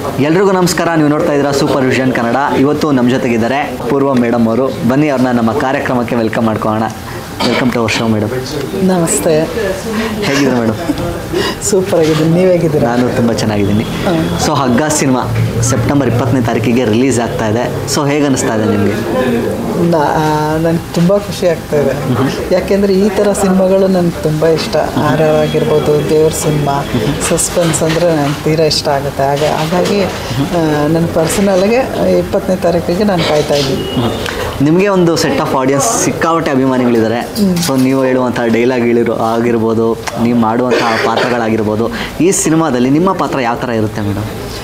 ಎಲ್ರಿಗೂ ನಮಸ್ಕಾರ ನೀವು ನೋಡ್ತಾ ಇದ್ದೀರಾ ಸೂಪರ್ ವಿಷನ್ ಕನ್ನಡ ಇವತ್ತು ನಮ್ಮ ಜೊತೆಗಿದ್ದಾರೆ ಪೂರ್ವ ಮೇಡಮ್ ಅವರು ಬನ್ನಿ ಅವ್ರನ್ನ ನಮ್ಮ ಕಾರ್ಯಕ್ರಮಕ್ಕೆ ವೆಲ್ಕಮ್ ಮಾಡ್ಕೊಳ್ಳೋಣ welcome to our show madam ನಮಸ್ತೆ ಹೇಗಿದ್ರು ಮೇಡಮ್ ಸೂಪರ್ ಆಗಿದ್ದೀನಿ ನೀವು ಹೇಗಿದ್ದೀರಾ ನಾನು ತುಂಬ ಚೆನ್ನಾಗಿದ್ದೀನಿ ಸೊ ಹಗ್ಗ ಸಿನಿಮಾ ಸೆಪ್ಟೆಂಬರ್ ಇಪ್ಪತ್ತನೇ ತಾರೀಕಿಗೆ ರಿಲೀಸ್ ಆಗ್ತಾ ಇದೆ ಸೊ ಹೇಗೆ ಅನಿಸ್ತಾ ಇದೆ ನಿಮಗೆ ನನಗೆ ತುಂಬ ಖುಷಿ ಆಗ್ತಾ ಇದೆ ಯಾಕೆಂದರೆ ಈ ಥರ ಸಿನಿಮಾಗಳು ನನಗೆ ತುಂಬ ಇಷ್ಟ ಆರ್ ಆರ್ ಆಗಿರ್ಬೋದು ದೇವ್ರ ಸಿನಿಮಾ ಸಸ್ಪೆನ್ಸ್ ಅಂದರೆ ನನಗೆ ತೀರಾ ಇಷ್ಟ ಆಗುತ್ತೆ ಹಾಗ ಹಾಗಾಗಿ ನನ್ನ ಪರ್ಸನಲ್ಗೆ ಇಪ್ಪತ್ತನೇ ತಾರೀಕಿಗೆ ನಾನು ಕಾಯ್ತಾ ಇದ್ದೀನಿ ನಿಮಗೆ ಒಂದು ಸೆಟ್ ಆಫ್ ಆಡಿಯನ್ಸ್ ಸಿಕ್ಕಾಪಟ್ಟೆ ಅಭಿಮಾನಿಗಳಿದ್ದಾರೆ ಸೊ ನೀವು ಹೇಳುವಂಥ ಡೈಲಾಗ್ ಹೇಳಿರೋ ಆಗಿರ್ಬೋದು ನೀವು ಮಾಡುವಂಥ ಪಾತ್ರಗಳಾಗಿರ್ಬೋದು ಈ ಸಿನಿಮಾದಲ್ಲಿ ನಿಮ್ಮ ಪಾತ್ರ ಯಾವ ಥರ ಇರುತ್ತೆ ಮೇಡಮ್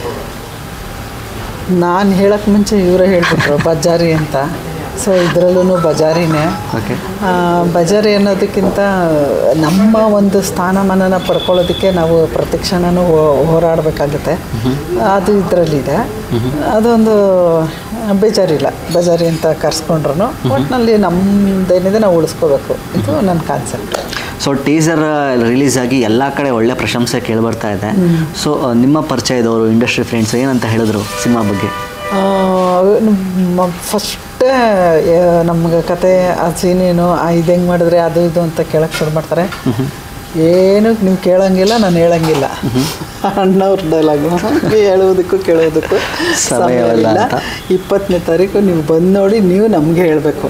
ನಾನು ಹೇಳೋಕ್ಕೆ ಮುಂಚೆ ಇವರೇ ಹೇಳ್ಬಿಟ್ರು ಬಜಾರಿ ಅಂತ ಸೊ ಇದರಲ್ಲೂ ಬಜಾರಿನೇ ಓಕೆ ಆ, ಬಜಾರಿ ಅನ್ನೋದಕ್ಕಿಂತ ನಮ್ಮ ಒಂದು ಸ್ಥಾನಮಾನನ ಪಡ್ಕೊಳ್ಳೋದಕ್ಕೆ ನಾವು ಪ್ರತಿಕ್ಷಣನೂ ಹೋ- ಹೋರಾಡಬೇಕಾಗುತ್ತೆ ಅದು ಇದರಲ್ಲಿದೆ ಅದೊಂದು ಬೇಜಾರಿಲ್ಲ ಬಜಾರಿ ಅಂತ ಕರ್ಸ್ಕೊಂಡ್ರು ಒಟ್ಟಿನಲ್ಲಿ ನಮ್ಮದೇನಿದೆ ನಾವು ಉಳಿಸ್ಕೋಬೇಕು ಇದು ನನ್ನ ಕಾನ್ಸೆಪ್ಟ್ ಸೊ ಟೀಸರ್ ರಿಲೀಸ್ ಆಗಿ ಎಲ್ಲ ಕಡೆ ಒಳ್ಳೆ ಪ್ರಶಂಸೆ ಕೇಳಿಬರ್ತಾ ಇದೆ ಸೊ ನಿಮ್ಮ ಪರಿಚಯದವರು ಇಂಡಸ್ಟ್ರಿ ಫ್ರೆಂಡ್ಸ್ ಏನಂತ ಹೇಳಿದ್ರು ಸಿನಿಮಾ ಬಗ್ಗೆ ಫಸ್ಟೇ ನಮ್ಗೆ ಕತೆ ಆ ಸೀನೇನು ಇದು ಹೆಂಗೆ ಮಾಡಿದ್ರೆ ಅದು ಇದು ಅಂತ ಕೇಳಕ್ಕೆ ಶುರು ಮಾಡ್ತಾರೆ ಏನು ನೀವು ಕೇಳಂಗಿಲ್ಲ ನಾನು ಹೇಳಂಗಿಲ್ಲ ಅಣ್ಣವ್ರ ಡೈಲಾಗು ಹೇಳುವುದಕ್ಕೂ ಕೇಳೋದಕ್ಕೂ ಸಮಯವಿಲ್ಲ ಸಮಯವಿಲ್ಲ ಅಂತ. ಇಪ್ಪತ್ತನೇ ತಾರೀಕು ನೀವು ಬಂದು ನೋಡಿ ನೀವು ನಮಗೆ ಹೇಳಬೇಕು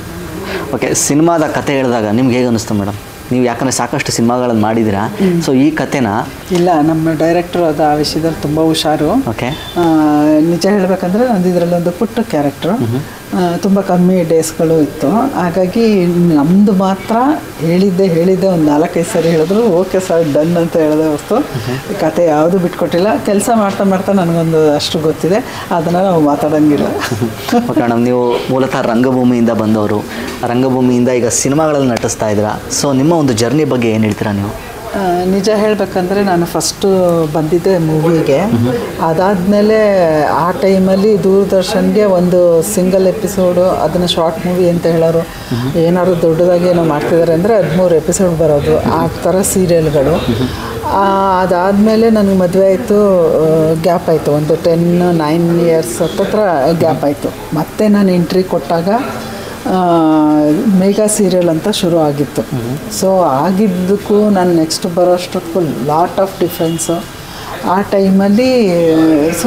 ಓಕೆ ಸಿನಿಮಾದ ಕತೆ ಹೇಳಿದಾಗ ನಿಮ್ಗೆ ಹೇಗೆ ಅನಿಸ್ತು ಮೇಡಮ್ ನೀವು ಯಾಕಂದರೆ ಸಾಕಷ್ಟು ಸಿನಿಮಾಗಳನ್ನು ಮಾಡಿದ್ದೀರಾ ಸೊ ಈ ಕತೆನ ಇಲ್ಲ ನಮ್ಮ ಡೈರೆಕ್ಟರ್ ಅದು ಆ ವಿಷಯದಲ್ಲಿ ತುಂಬ ಹುಷಾರು ಓಕೆ ಆ, ನಿಜ ಹೇಳಬೇಕಂದ್ರೆ ನಂದು ಇದರಲ್ಲಿ ಒಂದು ಪುಟ್ಟ ಕ್ಯಾರೆಕ್ಟ್ರು ತುಂಬ ಕಮ್ಮಿ ಡೇಸ್ಗಳು ಇತ್ತು ಹಾಗಾಗಿ ನಮ್ಮದು ಮಾತ್ರ ಹೇಳಿದ್ದೆ ಹೇಳಿದ್ದೆ ಒಂದು ನಾಲ್ಕೈದು ಸರಿ ಹೇಳಿದ್ರು ಓಕೆ ಸರ್ ಡನ್ ಅಂತ ಹೇಳಿದೆ ಹೊರತು ಕತೆ ಯಾವುದು ಬಿಟ್ಕೊಟ್ಟಿಲ್ಲ ಕೆಲಸ ಮಾಡ್ತಾ ಮಾಡ್ತಾ ನನಗೊಂದು ಅಷ್ಟು ಗೊತ್ತಿದೆ ಅದನ್ನು ನಾವು ಮಾತಾಡೋಂಗಿಲ್ಲ ಓಕೆ ಮೇಡಮ್ ನೀವು ಮೂಲತಃ ರಂಗಭೂಮಿಯಿಂದ ಬಂದವರು ರಂಗಭೂಮಿಯಿಂದ ಈಗ ಸಿನಿಮಾಗಳಲ್ಲಿ ನಟಿಸ್ತಾ ಇದ್ದೀರಾ ಸೊ ನಿಮ್ಮ ಒಂದು ಜರ್ನಿ ಬಗ್ಗೆ ಏನು ಹೇಳ್ತೀರಾ ನೀವು ಆ, ನಿಜ ಹೇಳಬೇಕಂದ್ರೆ ನಾನು ಫಸ್ಟು ಬಂದಿದ್ದೆ ಮೂವಿಗೆ ಅದಾದಮೇಲೆ ಆ ಟೈಮಲ್ಲಿ ದೂರದರ್ಶನ್ಗೆ ಒಂದು ಸಿಂಗಲ್ ಎಪಿಸೋಡು ಅದನ್ನು ಶಾರ್ಟ್ ಮೂವಿ ಅಂತ ಹೇಳೋರು ಏನಾದ್ರು ದೊಡ್ಡದಾಗಿ ಏನೋ ಮಾಡ್ತಿದ್ದಾರೆ ಅಂದರೆ ಹದಿಮೂರು ಎಪಿಸೋಡ್ ಬರೋದು ಆ ಥರ ಸೀರಿಯಲ್ಗಳು ಅದಾದಮೇಲೆ ನನಗೆ ಮದುವೆ ಆಯಿತು ಗ್ಯಾಪ್ ಆಯಿತು ಒಂದು ಟೆನ್ ನೈನ್ ಇಯರ್ಸ್ ಹತ್ತತ್ರ ಗ್ಯಾಪ್ ಆಯಿತು ಮತ್ತೆ ನಾನು ಎಂಟ್ರಿ ಕೊಟ್ಟಾಗ ಆ, ಮೇಘಾ ಸೀರಿಯಲ್ ಅಂತ ಶುರು ಆಗಿತ್ತು ಸೊ ಆಗಿದ್ದಕ್ಕೂ ನಾನು ನೆಕ್ಸ್ಟ್ ಬರೋಷ್ಟಕ್ಕೂ ಲಾಟ್ ಆಫ್ ಡಿಫ್ರೆನ್ಸು ಆ ಟೈಮಲ್ಲಿ ಸೊ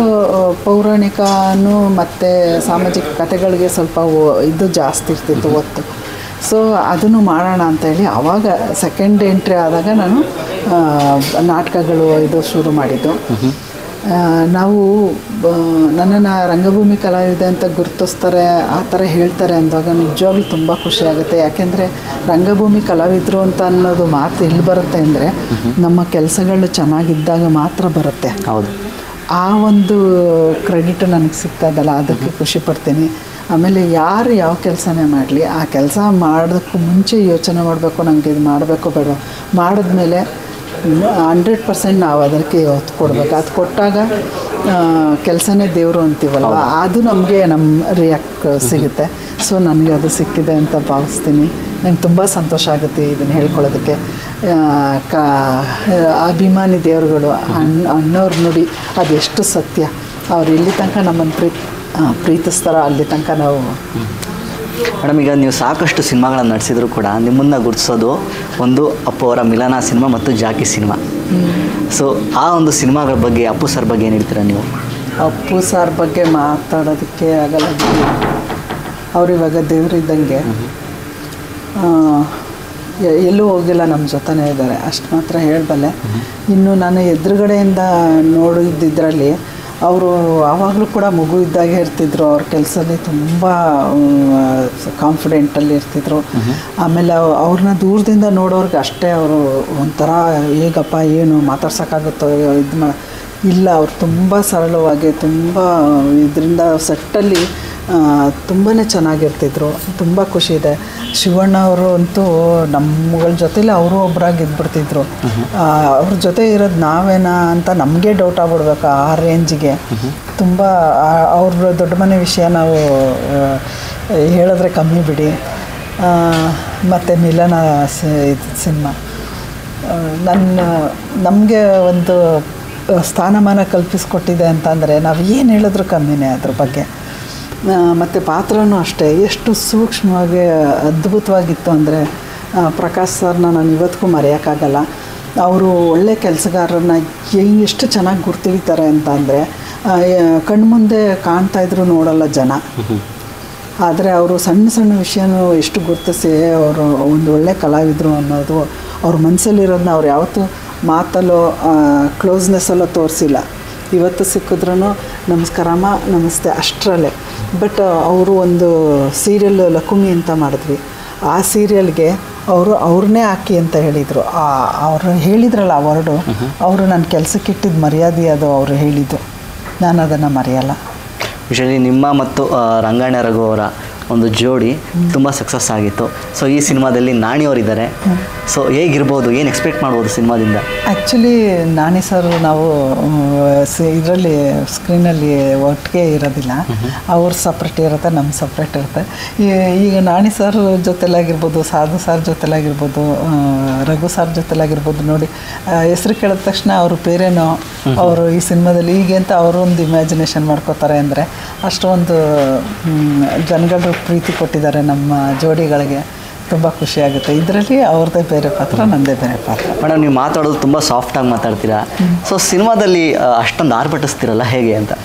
ಪೌರಾಣಿಕನೂ ಮತ್ತು ಸಾಮಾಜಿಕ ಕಥೆಗಳಿಗೆ ಸ್ವಲ್ಪ ಒ- ಇದು ಜಾಸ್ತಿ ಇರ್ತಿತ್ತು ಒತ್ತು ಸೊ ಅದನ್ನು ಮಾಡೋಣ ಅಂತೇಳಿ ಆವಾಗ ಸೆಕೆಂಡ್ ಎಂಟ್ರಿ ಆದಾಗ ನಾನು ಆ, ನಾಟಕಗಳು ಇದು ಶುರು ಮಾಡಿದ್ದು ಆ, ನಾವು ನನ್ನನ್ನು ರಂಗಭೂಮಿ ಕಲಾವಿದೆ ಅಂತ ಗುರುತಿಸ್ತಾರೆ ಆ ಥರ ಹೇಳ್ತಾರೆ ಅಂದಾಗ ನಿಜವಾಗ್ಲೂ ತುಂಬ ಖುಷಿ ಆಗುತ್ತೆ ಯಾಕೆಂದರೆ ರಂಗಭೂಮಿ ಕಲಾವಿದರು ಅಂತ ಅನ್ನೋದು ಮಾತು ಎಲ್ಲಿ ಬರುತ್ತೆ ಅಂದರೆ ನಮ್ಮ ಕೆಲಸಗಳು ಚೆನ್ನಾಗಿದ್ದಾಗ ಮಾತ್ರ ಬರುತ್ತೆ ಹೌದು ಆ ಒಂದು ಕ್ರೆಡಿಟ್ ನನಗೆ ಸಿಗ್ತಾ ಇದಲ್ಲ ಅದಕ್ಕೆ ಖುಷಿ ಪಡ್ತೀನಿ ಆಮೇಲೆ ಯಾರು ಯಾವ ಕೆಲಸನೇ ಮಾಡಲಿ ಆ ಕೆಲಸ ಮಾಡೋದಕ್ಕೂ ಮುಂಚೆ ಯೋಚನೆ ಮಾಡಬೇಕು ನನಗೆ ಇದು ಮಾಡಬೇಕು ಬೇಡ ಮಾಡಿದ್ಮೇಲೆ ಹಂಡ್ರೆಡ್ ಪರ್ಸೆಂಟ್ ನಾವು ಅದಕ್ಕೆ ಒತ್ತು ಕೊಡಬೇಕು ಅದು ಕೊಟ್ಟಾಗ ಕೆಲಸನೇ ದೇವರು ಅಂತೀವಲ್ವ ಅದು ನಮಗೆ ನಮ್ಮ ರಿಯಾಕ್ಟ್ ಸಿಗುತ್ತೆ ಸೊ ನನಗೆ ಅದು ಸಿಕ್ಕಿದೆ ಅಂತ ಭಾವಿಸ್ತೀನಿ ನಂಗೆ ತುಂಬ ಸಂತೋಷ ಆಗುತ್ತೆ ಇದನ್ನು ಹೇಳ್ಕೊಳ್ಳೋದಕ್ಕೆ ಆ, ಕ ಅಭಿಮಾನಿ ದೇವರುಗಳು ಅಣ್ಣ ಅಣ್ಣವ್ರ ನುಡಿ ಅದೆಷ್ಟು ಸತ್ಯ ಅವ್ರು ಎಲ್ಲಿ ತನಕ ನಮ್ಮನ್ನು ಪ್ರೀತ್ ಆ, ಪ್ರೀತಿಸ್ತಾರೋ ಅಲ್ಲಿ ತನಕ ನಾವು ಮೇಡಮ್ ಈಗ ನೀವು ಸಾಕಷ್ಟು ಸಿನಿಮಾಗಳನ್ನು ನಡೆಸಿದ್ರು ಕೂಡ ನಿಮ್ಮನ್ನು ಗುರುತಿಸೋದು ಒಂದು ಅಪ್ಪು ಅವರ ಮಿಲನ ಸಿನಿಮಾ ಮತ್ತು ಜಾಕಿ ಸಿನಿಮಾ ಸೊ ಆ ಒಂದು ಸಿನಿಮಾಗಳ ಬಗ್ಗೆ ಅಪ್ಪು ಸರ್ ಬಗ್ಗೆ ಏನು ಹೇಳ್ತೀರಾ ನೀವು ಅಪ್ಪು ಸಾರ್ ಬಗ್ಗೆ ಮಾತಾಡೋದಕ್ಕೆ ಆಗಲ್ಲ ಅವ್ರು ಇವಾಗ ದೇವರಿದ್ದಂಗೆ ಆ, ಎ- ಎಲ್ಲೂ ಹೋಗಿಲ್ಲ ನಮ್ಮ ಜೊತೆನೇ ಇದ್ದಾರೆ ಅಷ್ಟು ಮಾತ್ರ ಹೇಳಬಲ್ಲೆ ಇನ್ನು ನಾನು ಎದುರುಗಡೆಯಿಂದ ನೋಡಿದ್ದಿದ್ರಲ್ಲಿ ಅವರು ಆವಾಗಲೂ ಕೂಡ ಮಗು ಇದ್ದಾಗೆ ಇರ್ತಿದ್ರು ಅವ್ರ ಕೆಲಸದಲ್ಲಿ ತುಂಬ ಕಾನ್ಫಿಡೆಂಟಲ್ಲಿ ಇರ್ತಿದ್ರು ಆಮೇಲೆ ಅವ್- ಅವ್ರನ್ನ ದೂರದಿಂದ ನೋಡೋರ್ಗೆ ಅಷ್ಟೇ ಅವರು ಒಂಥರ ಹೇಗಪ್ಪ ಏನು ಮಾತಾಡ್ಸೋಕ್ಕಾಗುತ್ತೋ ಇದು ಮಾ ಇಲ್ಲ ಅವ್ರು ತುಂಬ ಸರಳವಾಗಿ ತುಂಬ ಇದರಿಂದ ಸೆಟ್ಟಲ್ಲಿ ತುಂಬಾ ಚೆನ್ನಾಗಿರ್ತಿದ್ರು ತುಂಬ ಖುಷಿ ಇದೆ ಶಿವಣ್ಣ ಅವರು ಅಂತೂ ನಮ್ಮಗಳ ಜೊತೆಲಿ ಅವರು ಒಬ್ಬರಾಗಿ ಇದ್ಬಿಡ್ತಿದ್ರು ಆ, ಅವ್ರ ಜೊತೆ ಇರೋದು ನಾವೇನಾ ಅಂತ ನಮಗೆ ಡೌಟ್ ಆಗ್ಬಿಡ್ಬೇಕು ಆ ರೇಂಜಿಗೆ ತುಂಬ ಆ- ಅವ್ರ ದೊಡ್ಡ ಮನೆ ವಿಷಯ ನಾವು ಆ, ಹೇಳಿದ್ರೆ ಕಮ್ಮಿ ಬಿಡಿ ಮತ್ತು ಮಿಲನ ಸಿನಿಮಾ ನನ್ನ ನಮಗೆ ಒಂದು ಆ, ಸ್ಥಾನಮಾನ ಕಲ್ಪಿಸ್ಕೊಟ್ಟಿದೆ ಅಂತಂದರೆ ನಾವು ಏನು ಹೇಳಿದ್ರು ಕಮ್ಮಿನೇ ಅದ್ರ ಬಗ್ಗೆ ಆ, ಮತ್ತು ಪಾತ್ರನೂ ಅಷ್ಟೇ ಎಷ್ಟು ಸೂಕ್ಷ್ಮವಾಗಿ ಅದ್ಭುತವಾಗಿತ್ತು ಅಂದರೆ ಪ್ರಕಾಶ್ ಸರ್ನ ನಾನು ಇವತ್ತಿಗೂ ಮರೆಯೋಕ್ಕಾಗಲ್ಲ ಅವರು ಒಳ್ಳೆ ಕೆಲಸಗಾರರನ್ನ ಎಷ್ಟು ಚೆನ್ನಾಗಿ ಗುರ್ತಿಡಿತಾರೆ ಅಂತ ಅಂದರೆ ಕಣ್ಮುಂದೆ ಕಾಣ್ತಾ ಇದ್ರು ನೋಡಲ್ಲ ಜನ ಆದರೆ ಅವರು ಸಣ್ಣ ಸಣ್ಣ ವಿಷಯನೂ ಎಷ್ಟು ಗುರುತಿಸಿ ಅವರು ಒಂದು ಒಳ್ಳೆ ಕಲಾವಿದರು ಅನ್ನೋದು ಅವ್ರ ಮನಸ್ಸಲ್ಲಿರೋದನ್ನ ಅವ್ರು ಯಾವತ್ತೂ ಮಾತಲ್ಲೋ ಕ್ಲೋಸ್ನೆಸ್ಸಲ್ಲೋ ತೋರಿಸಿಲ್ಲ ಇವತ್ತು ಸಿಕ್ಕಿದ್ರೂ ನಮಸ್ಕಾರಮ್ಮ ನಮಸ್ತೆ ಅಷ್ಟರಲ್ಲೇ ಬಟ್ ಅವರು ಒಂದು ಸೀರಿಯಲ್ ಲಕುಮಿ ಅಂತ ಮಾಡಿದ್ವಿ ಆ ಸೀರಿಯಲ್ಗೆ ಅವರು ಅವ್ರನ್ನೇ ಹಾಕಿ ಅಂತ ಹೇಳಿದರು ಅವರು ಹೇಳಿದ್ರಲ್ಲ ಆ ವರ್ಡು ಅವರು ನನ್ನ ಕೆಲಸಕ್ಕೆ ಇಟ್ಟಿದ್ದು ಮರ್ಯಾದೆ ಅದು ಅವರು ಹೇಳಿದ್ದು ನಾನು ಅದನ್ನು ಮರೆಯಲ್ಲ ವಿಶೇಷವಾಗಿ ನಿಮ್ಮ ಮತ್ತು ಆ, ರಂಗಾಯಣ ರಘು ಅವರ ಒಂದು ಜೋಡಿ ತುಂಬ ಸಕ್ಸಸ್ ಆಗಿತ್ತು ಸೊ ಈ ಸಿನಿಮಾದಲ್ಲಿ ನಾಣಿಯವರಿದ್ದಾರೆ ಸೊ ಹೇಗಿರ್ಬೋದು ಏನು ಎಕ್ಸ್ಪೆಕ್ಟ್ ಮಾಡ್ಬೋದು ಸಿನಿಮಾದಿಂದ ಆ್ಯಕ್ಚುಲಿ ನಾಣಿ ಸರ್ ನಾವು ಇದರಲ್ಲಿ ಸ್ಕ್ರೀನಲ್ಲಿ ಒಟ್ಟಿಗೆ ಇರೋದಿಲ್ಲ ಅವ್ರ ಸಪ್ರೇಟ್ ಇರುತ್ತೆ ನಮ್ಮ ಸಪ್ರೇಟ್ ಇರುತ್ತೆ ಈ- ಈಗ ನಾಣಿ ಸರ್ ಜೊತೆಲಾಗಿರ್ಬೋದು ಸಾಧು ಸರ್ ಜೊತೆಲಾಗಿರ್ಬೋದು ಆ, ರಘು ಸರ್ ಜೊತೆಲಾಗಿರ್ಬೋದು ನೋಡಿ ಹೆಸರು ಕೇಳಿದ ತಕ್ಷಣ ಅವರು ಬೇರೆನೋ ಅವರು ಈ ಸಿನಿಮಾದಲ್ಲಿ ಹೀಗೆ ಅಂತ ಅವರೊಂದು ಇಮ್ಯಾಜಿನೇಷನ್ ಮಾಡ್ಕೋತಾರೆ ಅಂದರೆ ಅಷ್ಟೊಂದು ಮ್, ಜನಗಳು ಪ್ರೀತಿ ಕೊಟ್ಟಿದ್ದಾರೆ ನಮ್ಮ ಜೋಡಿಗಳಿಗೆ ತುಂಬ ಖುಷಿಯಾಗುತ್ತೆ ಇದರಲ್ಲಿ ಅವ್ರದ್ದೇ ಬೇರೆ ಪಾತ್ರ ನನ್ನದೇ ಬೇರೆ ಪಾತ್ರ ಮೇಡಮ್ ನೀವು ಮಾತಾಡೋದು ತುಂಬ ಸಾಫ್ಟಾಗಿ ಮಾತಾಡ್ತೀರಾ ಸೊ ಸಿನಿಮಾದಲ್ಲಿ ಆ, ಅಷ್ಟೊಂದು ಆರ್ಭಟಿಸ್ತೀರಲ್ಲ ಹೇಗೆ ಅಂತ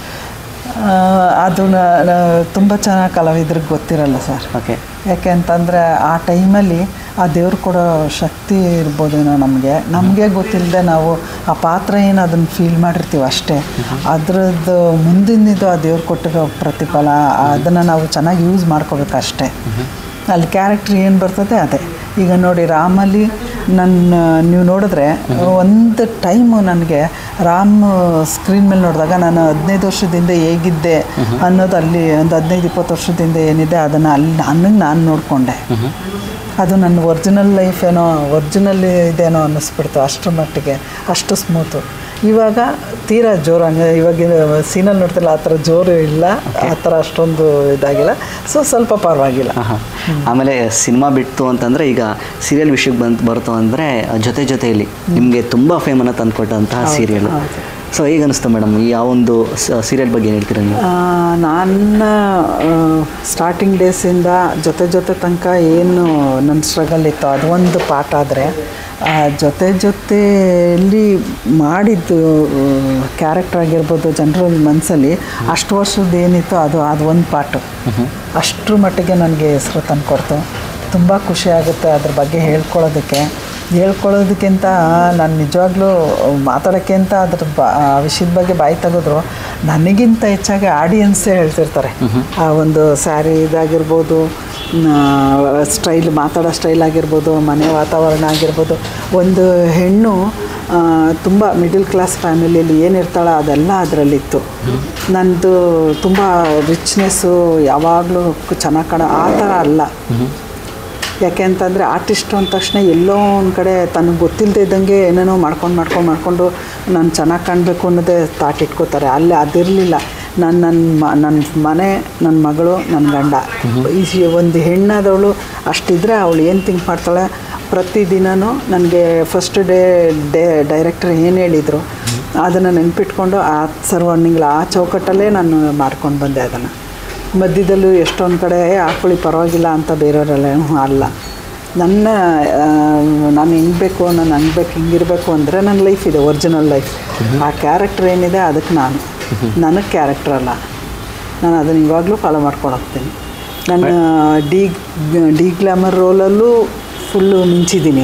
ಆ, ಅದು ತುಂಬ ಚೆನ್ನಾಗಿ ಕಲಾವಿದ್ರಿಗೆ ಗೊತ್ತಿರಲ್ಲ ಸರ್ ಓಕೆ ಯಾಕೆ ಅಂತಂದರೆ ಆ ಟೈಮಲ್ಲಿ ಆ ದೇವ್ರು ಕೊಡೋ ಶಕ್ತಿ ಇರ್ಬೋದೇನೋ ನಮಗೆ ನಮಗೆ ಗೊತ್ತಿಲ್ಲದೆ ನಾವು ಆ ಪಾತ್ರ ಏನು ಅದನ್ನು ಫೀಲ್ ಮಾಡಿರ್ತೀವಿ ಅಷ್ಟೇ ಅದ್ರದ್ದು ಮುಂದಿನದು ಆ ದೇವ್ರು ಕೊಟ್ಟಿರೋ ಪ್ರತಿಫಲ ಅದನ್ನು ನಾವು ಚೆನ್ನಾಗಿ ಯೂಸ್ ಮಾಡ್ಕೋಬೇಕು ಅಷ್ಟೇ ಅಲ್ಲಿ ಕ್ಯಾರೆಕ್ಟ್ರ್ ಏನು ಬರ್ತದೆ ಅದೇ ಈಗ ನೋಡಿ ರಾಮಲ್ಲಿ ನನ್ನ ನೀವು ನೋಡಿದ್ರೆ ಒಂದು ಟೈಮು ನನಗೆ ರಾಮ್ ಸ್ಕ್ರೀನ್ ಮೇಲೆ ನೋಡಿದಾಗ ನಾನು ಹದಿನೈದು ವರ್ಷದಿಂದ ಹೇಗಿದ್ದೆ ಅನ್ನೋದು ಅಲ್ಲಿ ಒಂದು ಹದಿನೈದು ಇಪ್ಪತ್ತು ವರ್ಷದಿಂದ ಏನಿದೆ ಅದನ್ನು ಅಲ್ಲಿ ನನಗೆ ನಾನು ನೋಡಿಕೊಂಡೆ ಅದು ನನ್ನ ಒರಿಜಿನಲ್ ಲೈಫ್ ಏನೋ ಒರಿಜಿನಲ್ ಇದೇನೋ ಅನ್ನಿಸ್ಬಿಡ್ತು ಅಷ್ಟರ ಮಟ್ಟಿಗೆ ಅಷ್ಟು ಸ್ಮೂತು ಇವಾಗ ತೀರಾ ಜೋರು ಹಂಗೆ ಇವಾಗಿನ ಸೀನಲ್ಲಿ ನೋಡ್ತಿಲ್ಲ ಆ ಥರ ಜೋರು ಇಲ್ಲ ಆ ಥರ ಅಷ್ಟೊಂದು ಇದಾಗಿಲ್ಲ ಸೊ ಸ್ವಲ್ಪ ಪರವಾಗಿಲ್ಲ ಆಹಾ. ಆಮೇಲೆ ಸಿನಿಮಾ ಬಿಟ್ಟು ಅಂತಂದರೆ ಈಗ ಸೀರಿಯಲ್ ವಿಷಯಕ್ಕೆ ಬಂತು ಬರುತ್ತೋ ಅಂದರೆ ಜೊತೆ ಜೊತೆಯಲ್ಲಿ ನಿಮಗೆ ತುಂಬ ಫೇಮನ್ನು ತಂದುಕೊಟ್ಟಂತಹ ಸೀರಿಯಲ್ ಸೊ ಹೇಗೆ ಅನಿಸ್ತು ಮೇಡಮ್ ಈ ಆ ಒಂದು ಸೀರಿಯಲ್ ಬಗ್ಗೆ ಏನು ಹೇಳ್ತೀರಾ ನೀವು ಆ, ನನ್ನ ಸ್ಟಾರ್ಟಿಂಗ್ ಡೇಸಿಂದ ಜೊತೆ ಜೊತೆ ತನಕ ಏನು ನನ್ನ ಸ್ಟ್ರಗಲ್ ಇತ್ತು ಅದು ಒಂದು ಪಾಠ ಆದರೆ ಜೊತೆ ಜೊತೆಯಲ್ಲಿ ಮಾಡಿದ್ದು ಕ್ಯಾರೆಕ್ಟರ್ ಆಗಿರ್ಬೋದು ಜನರ ಮನಸ್ಸಲ್ಲಿ ಅಷ್ಟು ವರ್ಷದ ಏನಿತ್ತು ಅದು ಅದು ಒಂದು ಪಾಠ ಅಷ್ಟರ ಮಟ್ಟಿಗೆ ನನಗೆ ಹೆಸರು ತಂದುಕೊಡ್ತು ತುಂಬ ಖುಷಿ ಆಗುತ್ತೆ ಅದ್ರ ಬಗ್ಗೆ ಹೇಳ್ಕೊಳ್ಳೋದಕ್ಕೆ ಹೇಳ್ಕೊಳ್ಳೋದಕ್ಕಿಂತ ನಾನು ನಿಜವಾಗ್ಲೂ ಮಾತಾಡೋಕ್ಕೆ ಅಂತ ಅದ್ರ ಬ ಆ ವಿಷಯದ ಬಗ್ಗೆ ಬಾಯಿ ತೆಗೆದ್ರು ನನಗಿಂತ ಹೆಚ್ಚಾಗಿ ಆಡಿಯನ್ಸೇ ಹೇಳ್ತಿರ್ತಾರೆ ಆ ಒಂದು ಸ್ಯಾರಿ ಇದಾಗಿರ್ಬೋದು ಸ್ಟೈಲ್ ಮಾತಾಡೋ ಸ್ಟೈಲ್ ಆಗಿರ್ಬೋದು ಮನೆ ವಾತಾವರಣ ಆಗಿರ್ಬೋದು ಒಂದು ಹೆಣ್ಣು ತುಂಬ ಮಿಡಿಲ್ ಕ್ಲಾಸ್ ಫ್ಯಾಮಿಲಿಯಲ್ಲಿ ಏನಿರ್ತಾಳೋ ಅದೆಲ್ಲ ಅದರಲ್ಲಿತ್ತು ನಂದು ತುಂಬ ರಿಚ್ನೆಸ್ಸು ಯಾವಾಗಲೂ ಚೆನ್ನಾಗಿ ಕಾಣೋ ಆ ಥರ ಅಲ್ಲ ಯಾಕೆ ಅಂತಂದರೆ ಆರ್ಟಿಸ್ಟು ಅಂದ ತಕ್ಷಣ ಎಲ್ಲೋ ಒಂದು ಕಡೆ ತನಗೆ ಗೊತ್ತಿಲ್ಲದೆ ಇದ್ದಂಗೆ ಏನೇನೋ ಮಾಡ್ಕೊಂಡು ಮಾಡ್ಕೊಂಡು ಮಾಡಿಕೊಂಡು ನಾನು ಚೆನ್ನಾಗಿ ಕಾಣಬೇಕು ಅನ್ನೋದೇ ತಾಟ್ ಇಟ್ಕೋತಾರೆ ಅಲ್ಲಿ ಅದಿರಲಿಲ್ಲ ನಾನು ನನ್ನ ಮ ನನ್ನ ಮನೆ ನನ್ನ ಮಗಳು ನನ್ನ ಗಂಡ ಈ ಸಿ- ಒಂದು ಹೆಣ್ಣಾದವಳು ಅಷ್ಟಿದ್ರೆ ಅವಳು ಏನು ಥಿಂಕ್ ಮಾಡ್ತಾಳೆ ಪ್ರತಿದಿನವೂ ನನಗೆ ಫಸ್ಟ್ ಡೇ ಡೇ ಡೈರೆಕ್ಟರ್ ಏನು ಹೇಳಿದರು ಅದನ್ನು ನೆನ್ಪಿಟ್ಕೊಂಡು ಆ ಸರ್ವರ್ನಿಂಗ್ಲ ಆ ಚೌಕಟ್ಟಲ್ಲೇ ನಾನು ಮಾಡ್ಕೊಂಡು ಬಂದೆ ಅದನ್ನು ಮಧ್ಯದಲ್ಲೂ ಎಷ್ಟೊಂದು ಕಡೆ "ಏ, ಹಾಕೊಳ್ಳಿ ಪರವಾಗಿಲ್ಲ ಅಂತ ಬೇರೆಯವರೆಲ್ಲ "ಹ್ಮ್, ಅಲ್ಲ ನನ್ನ ಆ, ನಾನು ಹೆಂಗೆ ಬೇಕು ನಾನು ಹಂಗೆ ಬೇಕು ಹಿಂಗಿರಬೇಕು ಅಂದರೆ ನನ್ನ ಲೈಫ್ ಇದೆ ಒರಿಜಿನಲ್ ಲೈಫ್ ಆ ಕ್ಯಾರೆಕ್ಟರ್ ಏನಿದೆ ಅದಕ್ಕೆ ನಾನು ನನಗೆ ಕ್ಯಾರೆಕ್ಟರ್ ಅಲ್ಲ ನಾನು ಅದನ್ನು ಇವಾಗಲೂ ಫಾಲೋ ಮಾಡ್ಕೊಂಡು ಹೋಗ್ತೀನಿ ನನ್ನ ಡಿ ಡಿ ಗ್ಲಾಮರ್ ರೋಲಲ್ಲೂ ಫುಲ್ಲು ಮಿಂಚಿದ್ದೀನಿ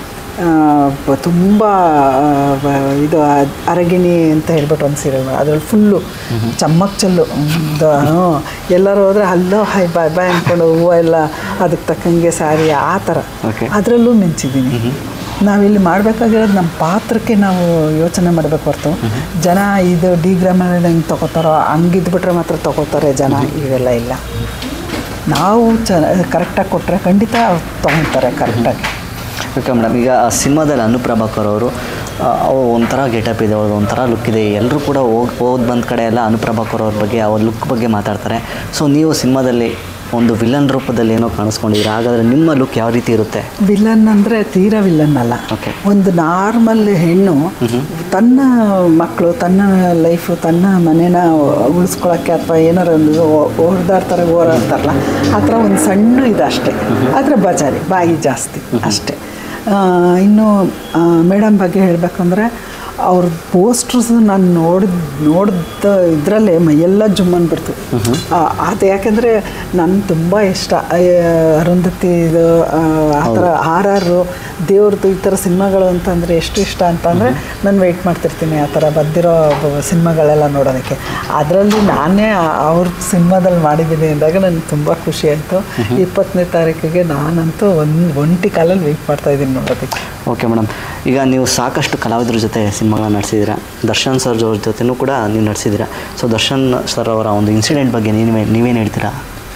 ತುಂಬ ಇದು ಅ- ಅರಗಿಣಿ ಅಂತ ಹೇಳ್ಬಿಟ್ಟು ಒಂದು ಸೀರಿಯಲ್ ಅದ್ರಲ್ಲಿ ಫುಲ್ಲು ಚಮ್ಮಕ್ ಚೆಲ್ಲು ಒಂದು, ಹ್ಞೂ. ಎಲ್ಲರೂ ಹೋದರೆ ಅಲ್ಲೋ ಹೈ ಬಾಯ್ ಬಾಯ್ ಅಂದ್ಕೊಂಡು ಹೂವು ಎಲ್ಲ ಅದಕ್ಕೆ ತಕ್ಕಂಗೆ ಸ್ಯಾರಿ ಆ ಥರ Okay. ಅದರಲ್ಲೂ ಮಿಂಚಿದ್ದೀನಿ ನಾವಿಲ್ಲಿ ಮಾಡಬೇಕಾಗಿರೋದು ನಮ್ಮ ಪಾತ್ರಕ್ಕೆ ನಾವು ಯೋಚನೆ ಮಾಡಬೇಕು ಹೊರತು ಜನ ಇದು ಡಿ ಗ್ರಾಮರ್ ಹೆಂಗೆ ತೊಗೋತಾರೋ ಹಂಗಿದ್ಬಿಟ್ರೆ ಮಾತ್ರ ತೊಗೋತಾರೆ ಜನ ಇವೆಲ್ಲ ಇಲ್ಲ ನಾವು ಚ ಕರೆಕ್ಟಾಗಿ ಕೊಟ್ಟರೆ ಖಂಡಿತ ತೊಗೊತಾರೆ ಕರೆಕ್ಟಾಗಿ ಓಕೆ ಮೇಡಮ್ ಈಗ ಆ ಸಿನಿಮಾದಲ್ಲಿ ಅನುಪ್ರಭಾಕರ್ ಅವರು ಆ, ಅವು ಒಂಥರ ಗೆಟಪ್ ಇದೆ ಅವ್ರದ್ದು ಒಂಥರ ಲುಕ್ ಇದೆ ಎಲ್ಲರೂ ಕೂಡ ಹೋಗಿ ಹೋದ್ ಬಂದ ಕಡೆ ಎಲ್ಲ ಅನುಪ್ರಭಾಕರ್ ಅವ್ರ ಬಗ್ಗೆ ಅವ್ರ ಲುಕ್ ಬಗ್ಗೆ ಮಾತಾಡ್ತಾರೆ ಸೊ ನೀವು ಸಿನಿಮಾದಲ್ಲಿ ಒಂದು ವಿಲನ್ ರೂಪದಲ್ಲಿ ಏನೋ ಕಾಣಿಸ್ಕೊಂಡಿದ್ದೀರಾ ಹಾಗಾದರೆ ನಿಮ್ಮ ಲುಕ್ ಯಾವ ರೀತಿ ಇರುತ್ತೆ ವಿಲನ್ ಅಂದರೆ ತೀರಾ ವಿಲನ್ ಅಲ್ಲ Okay. ಒಂದು ನಾರ್ಮಲ್ ಹೆಣ್ಣು ತನ್ನ ಮಕ್ಕಳು ತನ್ನ ಲೈಫು ತನ್ನ ಮನೇನ ಉಳಿಸ್ಕೊಳಕ್ಕೆ ಅಥವಾ ಏನಾರ ಒಂದು ಓಡಾಡ್ತಾರೆ ಓಡಾಡ್ತಾರಲ್ಲ ಆ ಥರ ಒಂದು ಸಣ್ಣ ಇದು ಅಷ್ಟೇ ಆದರೆ ಬಜಾರಿ ಬಾಯಿ ಜಾಸ್ತಿ ಅಷ್ಟೇ ಆ, ಇನ್ನು ಮೇಡಮ್ ಬಗ್ಗೆ ಹೇಳಬೇಕಂದ್ರೆ ಅವ್ರ ಪೋಸ್ಟರ್ಸ್ ನಾನು ನೋಡಿದ ನೋಡಿದ ಇದರಲ್ಲೇ ಮೈಯೆಲ್ಲ ಜುಮ್ ಅಂದ್ಬಿಡ್ತು ಆ, ಅದು ಯಾಕೆಂದರೆ ನನಗೆ ತುಂಬ ಇಷ್ಟ ಆ, ಅರುಂಧತಿ ಇದು ಆ, ಆ ಥರ ಆರ್ ಆರು ದೇವ್ರದ್ದು ಈ ಥರ ಸಿನಿಮಾಗಳು ಅಂತಂದರೆ ಎಷ್ಟು ಇಷ್ಟ ಅಂತಂದರೆ ನಾನು ವೆಯ್ಟ್ ಮಾಡ್ತಿರ್ತೀನಿ ಆ ಥರ ಬಂದಿರೋ ಬ- ಸಿನಿಮಾಗಳೆಲ್ಲ ನೋಡೋದಕ್ಕೆ ಅದರಲ್ಲಿ ನಾನೇ ಆ- ಅವ್ರ ಸಿನಿಮಾದಲ್ಲಿ ಮಾಡಿದ್ದೀನಿ ಅಂದಾಗ ನನಗೆ ತುಂಬ ಖುಷಿ ಆಯಿತು ಇಪ್ಪತ್ತನೇ ತಾರೀಕಿಗೆ ನಾನಂತೂ ಒಂದು ಒಂಟಿ ಕಾಲಲ್ಲಿ ವೆಯ್ಟ್ ಮಾಡ್ತಾ ಇದ್ದೀನಿ ನೋಡೋದಕ್ಕೆ ಓಕೆ ಮೇಡಮ್ ಈಗ ನೀವು ಸಾಕಷ್ಟು ಕಲಾವಿದರ ಜೊತೆ ಸಿನಿಮಾಗಳನ್ನ ನಡೆಸಿದ್ದೀರಾ ದರ್ಶನ್ ಸರ್ ಅವ್ರ ಜೊತೆನೂ ಕೂಡ ನೀವು ನಡೆಸಿದ್ದೀರಾ ಸೊ ದರ್ಶನ್ ಸರ್ ಅವರ ಒಂದು ಇನ್ಸಿಡೆಂಟ್ ಬಗ್ಗೆ ನೀವೇ ನೀವೇನು ಹೇಳ್ತೀರಾ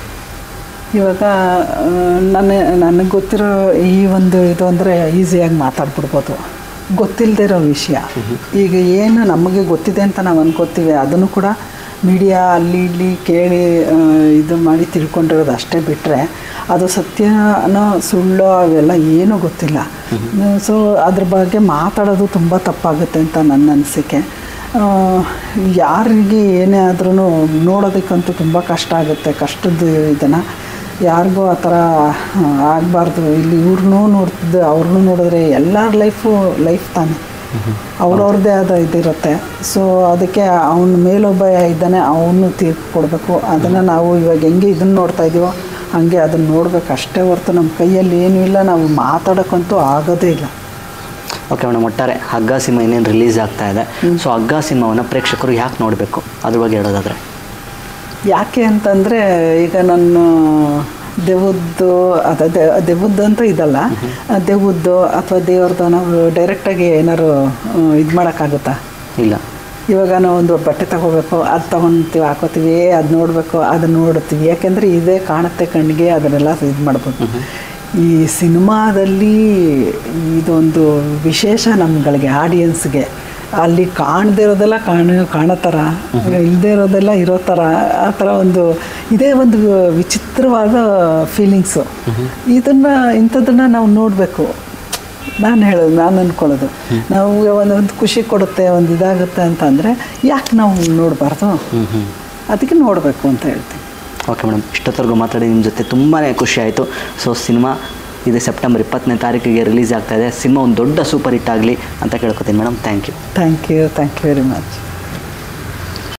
ಇವಾಗ ಆ, ನನ್ನ ನನಗೆ ಗೊತ್ತಿರೋ ಈ ಒಂದು ಇದು ಅಂದರೆ ಈಸಿಯಾಗಿ ಮಾತಾಡ್ಬಿಡ್ಬೋದು ಗೊತ್ತಿಲ್ಲದೆ ಇರೋ ವಿಷಯ ಈಗ ಏನು ನಮಗೆ ಗೊತ್ತಿದೆ ಅಂತ ನಾವು ಅನ್ಕೋತೀವಿ ಅದನ್ನು ಕೂಡ ಮೀಡಿಯಾ ಅಲ್ಲಿ ಇಲ್ಲಿ ಕೇಳಿ ಆ, ಇದು ಮಾಡಿ ತಿಳ್ಕೊಂಡಿರೋದು ಅಷ್ಟೇ ಬಿಟ್ಟರೆ ಅದು ಸತ್ಯನೋ ಸುಳ್ಳೋ ಅವೆಲ್ಲ ಏನೂ ಗೊತ್ತಿಲ್ಲ ಸೊ ಅದ್ರ ಬಗ್ಗೆ ಮಾತಾಡೋದು ತುಂಬ ತಪ್ಪಾಗುತ್ತೆ ಅಂತ ನನ್ನ ಅನಿಸಿಕೆ ಆ, ಯಾರಿಗೆ ಏನೇ ಆದ್ರೂ ನೋಡೋದಕ್ಕಂತೂ ತುಂಬ ಕಷ್ಟ ಆಗುತ್ತೆ ಕಷ್ಟದ ಇದನ್ನು ಯಾರಿಗೂ ಆ ಥರ ಆಗಬಾರ್ದು ಇಲ್ಲಿ ಇವ್ರನ್ನೂ ನೋಡ್ತಿದ್ದು ಅವ್ರನ್ನೂ ನೋಡಿದ್ರೆ ಎಲ್ಲರ ಲೈಫು ಲೈಫ್ ತಾನೆ ಅವ್ರವ್ರದ್ದೇ ಆದ ಇದಿರುತ್ತೆ ಸೊ ಅದಕ್ಕೆ ಅವನ ಮೇಲೊಬ್ಬ ಇದ್ದಾನೆ ಅವನು ತೀರ್ಪು ಕೊಡಬೇಕು ಅದನ್ನು ನಾವು ಇವಾಗ ಹೆಂಗೆ ಇದನ್ನು ನೋಡ್ತಾ ಇದೀವೋ ಹಾಗೆ ಅದನ್ನು ನೋಡ್ಬೇಕು ಅಷ್ಟೇ ಹೊರ್ತು ನಮ್ಮ ಕೈಯಲ್ಲಿ ಏನೂ ಇಲ್ಲ ನಾವು ಮಾತಾಡೋಕ್ಕಂತೂ ಆಗೋದೇ ಇಲ್ಲ ಓಕೆ ಮೇಡಮ್ ಒಟ್ಟಾರೆ ಹಗ್ಗ ಸಿನಿಮಾ ಇನ್ನೇನು ರಿಲೀಸ್ ಆಗ್ತಾ ಇದೆ ಸೊ ಹಗ್ಗ ಸಿನಿಮಾವನ್ನು ಪ್ರೇಕ್ಷಕರು ಯಾಕೆ ನೋಡಬೇಕು ಅದ್ರ ಬಗ್ಗೆ ಹೇಳೋದಾದ್ರೆ ಯಾಕೆ ಅಂತಂದರೆ ಈಗ ನಾನು ದೆವ್ವದ್ದು ಅದ ದೆವ್ವದ್ದು ಅಂತ ಇದಲ್ಲ ದೆವ್ವದ್ದು ಅಥವಾ ದೇವ್ರದ್ದು ನಾವು ಡೈರೆಕ್ಟಾಗಿ ಏನಾದ್ರು ಇದು ಮಾಡೋಕ್ಕಾಗುತ್ತಾ ಇಲ್ಲ ಇವಾಗ ನಾವು ಒಂದು ಬಟ್ಟೆ ತಗೋಬೇಕು ಅದು ತೊಗೊತೀವಿ ಹಾಕೋತೀವಿ ಅದು ನೋಡಬೇಕು ಅದನ್ನು ನೋಡ್ತೀವಿ ಯಾಕೆಂದರೆ ಇದೇ ಕಾಣುತ್ತೆ ಕಣ್ಣಿಗೆ ಅದನ್ನೆಲ್ಲ ಇದು ಮಾಡ್ಬೋದು ಈ ಸಿನಿಮಾದಲ್ಲಿ ಇದೊಂದು ವಿಶೇಷ ನಮ್ಗಳಿಗೆ ಆಡಿಯನ್ಸ್ಗೆ ಅಲ್ಲಿ ಕಾಣದೇ ಇರೋದೆಲ್ಲ ಕಾಣ ಕಾಣೋ ಥರ ಇಲ್ಲದೆ ಇರೋದೆಲ್ಲ ಇರೋ ಥರ ಆ ಥರ ಒಂದು ಇದೇ ಒಂದು ವಿಚಿತ್ರವಾದ ಫೀಲಿಂಗ್ಸು ಇದನ್ನು ಇಂಥದ್ದನ್ನು ನಾವು ನೋಡಬೇಕು ನಾನು ಹೇಳೋದು ನಾನು ಅಂದ್ಕೊಳ್ಳೋದು ನಾವು ಒಂದೊಂದು ಖುಷಿ ಕೊಡುತ್ತೆ ಒಂದು ಇದಾಗುತ್ತೆ ಅಂತಂದರೆ ಯಾಕೆ ನಾವು ನೋಡಬಾರ್ದು ಹ್ಞೂ ಹ್ಞೂ ಅದಕ್ಕೆ ನೋಡಬೇಕು ಅಂತ ಹೇಳ್ತೀನಿ ಓಕೆ ಮೇಡಮ್ ಇಷ್ಟೊತ್ತವರೆಗೂ ಮಾತಾಡಿ ನಿಮ್ಮ ಜೊತೆ ತುಂಬಾ ಖುಷಿ ಆಯಿತು ಸೊ ಸಿನಿಮಾ ಇದು ಸೆಪ್ಟೆಂಬರ್ ಇಪ್ಪತ್ತನೇ ತಾರೀಕಿಗೆ ರಿಲೀಸ್ ಆಗ್ತಾ ಇದೆ ಸಿನಿಮಾ ಒಂದು ದೊಡ್ಡ ಸೂಪರ್ ಹಿಟ್ ಆಗಲಿ ಅಂತ ಕೇಳ್ಕೊತೀನಿ madam thank you thank you thank you very much